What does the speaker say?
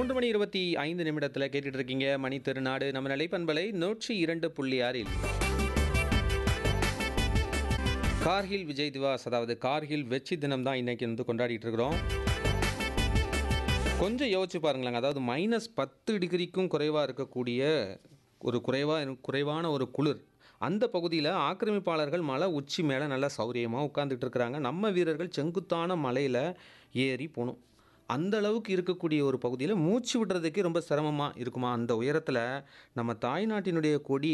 மூன்று மணி இருபத்தி ஐந்து நிமிடத்தில் கேட்டுட்டு இருக்கீங்க மணி திருநாடு நம்ம நிலைப்பண்பலை நூற்றி இரண்டு புள்ளி ஆறில் கார்கில் விஜய் திவாஸ் அதாவது கார்கில் வெற்றி தினம் தான் இன்னைக்கு வந்து கொண்டாடிட்டு இருக்கிறோம் கொஞ்சம் யோசிச்சு பாருங்களேங்க அதாவது மைனஸ் பத்து டிகிரிக்கும் குறைவாக இருக்கக்கூடிய ஒரு குறைவாக குறைவான ஒரு குளிர் அந்த பகுதியில் ஆக்கிரமிப்பாளர்கள் மலை உச்சி மேலே நல்லா சௌரியமாக உட்காந்துட்டு இருக்கிறாங்க நம்ம வீரர்கள் செங்குத்தான மலையில் ஏறி போகணும் அந்த அளவுக்கு இருக்கக்கூடிய ஒரு பகுதியில் மூச்சு விடுறதுக்கே ரொம்ப சிரமமாக இருக்குமா அந்த உயரத்தில் நம்ம தாய்நாட்டினுடைய கொடி